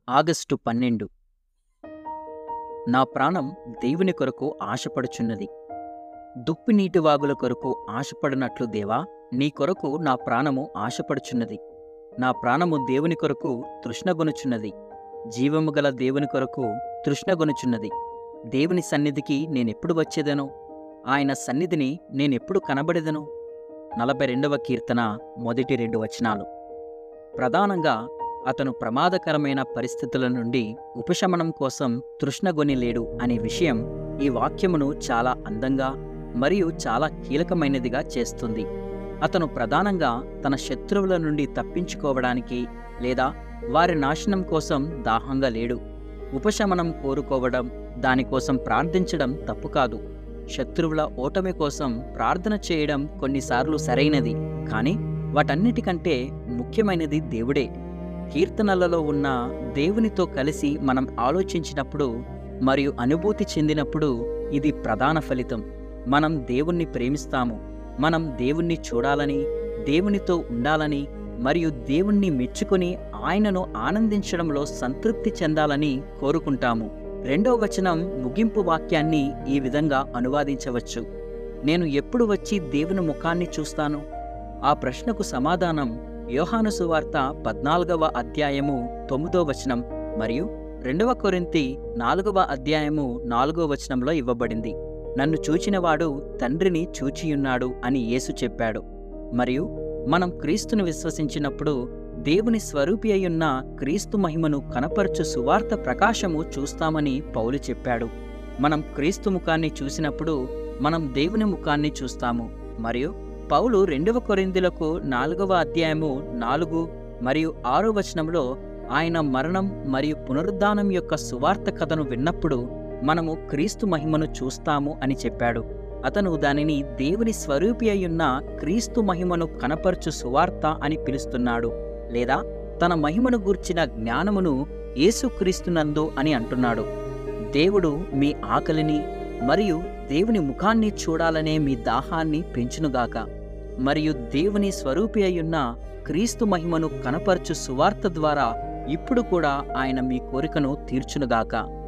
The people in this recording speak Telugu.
ఆగస్టు పన్నెండు నా ప్రాణం దేవుని కొరకు ఆశపడుచున్నది దుప్పి నీటి వాగుల కొరకు ఆశపడినట్లు దేవా నీ కొరకు నా ప్రాణము ఆశపడుచున్నది నా ప్రాణము దేవుని కొరకు తృష్ణగొనుచున్నది జీవము గల దేవుని కొరకు తృష్ణగొనుచున్నది దేవుని సన్నిధికి నేనెప్పుడు వచ్చేదను ఆయన సన్నిధిని నేనెప్పుడు కనబడేదను నలభై రెండవ కీర్తన మొదటి రెండు వచనాలు ప్రధానంగా అతను ప్రమాదకరమైన పరిస్థితుల నుండి ఉపశమనం కోసం తృష్ణగొని లేడు అనే విషయం ఈ వాక్యమును చాలా అందంగా మరియు చాలా కీలకమైనదిగా చేస్తుంది అతను ప్రధానంగా తన శత్రువుల నుండి తప్పించుకోవడానికి లేదా వారి నాశనం కోసం దాహంగా లేడు ఉపశమనం కోరుకోవడం దానికోసం ప్రార్థించడం తప్పు కాదు శత్రువుల ఓటమి కోసం ప్రార్థన చేయడం కొన్నిసార్లు సరైనది కానీ వాటన్నిటికంటే ముఖ్యమైనది దేవుడే కీర్తనలలో ఉన్న దేవునితో కలిసి మనం ఆలోచించినప్పుడు మరియు అనుభూతి చెందినప్పుడు ఇది ప్రధాన ఫలితం మనం దేవుణ్ణి ప్రేమిస్తాము మనం దేవుణ్ణి చూడాలని దేవునితో ఉండాలని మరియు దేవుణ్ణి మెచ్చుకొని ఆయనను ఆనందించడంలో సంతృప్తి చెందాలని కోరుకుంటాము రెండో వచనం ముగింపు వాక్యాన్ని ఈ విధంగా అనువాదించవచ్చు నేను ఎప్పుడు వచ్చి దేవుని ముఖాన్ని చూస్తాను ఆ ప్రశ్నకు సమాధానం యోహాను సువార్త పద్నాలుగవ అధ్యాయము తొమ్మిదో వచనం మరియు రెండవ కొరింతి నాలుగవ అధ్యాయము నాలుగో వచనంలో ఇవ్వబడింది నన్ను చూచినవాడు తండ్రిని చూచియున్నాడు అని యేసు చెప్పాడు మరియు మనం క్రీస్తును విశ్వసించినప్పుడు దేవుని స్వరూపి అయ్యున్న క్రీస్తు మహిమను కనపరచు సువార్త ప్రకాశము చూస్తామని పౌలు చెప్పాడు మనం క్రీస్తు ముఖాన్ని చూసినప్పుడు మనం దేవుని ముఖాన్ని చూస్తాము మరియు పౌలు రెండవ కొరిందులకు నాలుగవ అధ్యాయము నాలుగు మరియు ఆరో వచనంలో ఆయన మరణం మరియు పునరుద్ధానం యొక్క సువార్త కథను విన్నప్పుడు మనము క్రీస్తు మహిమను చూస్తాము అని చెప్పాడు అతను దానిని దేవుని స్వరూపి అయ్యున్న క్రీస్తు మహిమను కనపరచు సువార్త అని పిలుస్తున్నాడు లేదా తన మహిమను గూర్చిన జ్ఞానమును యేసుక్రీస్తునందు అని అంటున్నాడు దేవుడు మీ ఆకలిని మరియు దేవుని ముఖాన్ని చూడాలనే మీ దాహాన్ని పెంచునుగాక మరియు దేవుని స్వరూపి అయ్యున్న క్రీస్తు మహిమను కనపరచు సువార్త ద్వారా ఇప్పుడు కూడా ఆయన మీ కోరికను తీర్చునుగాక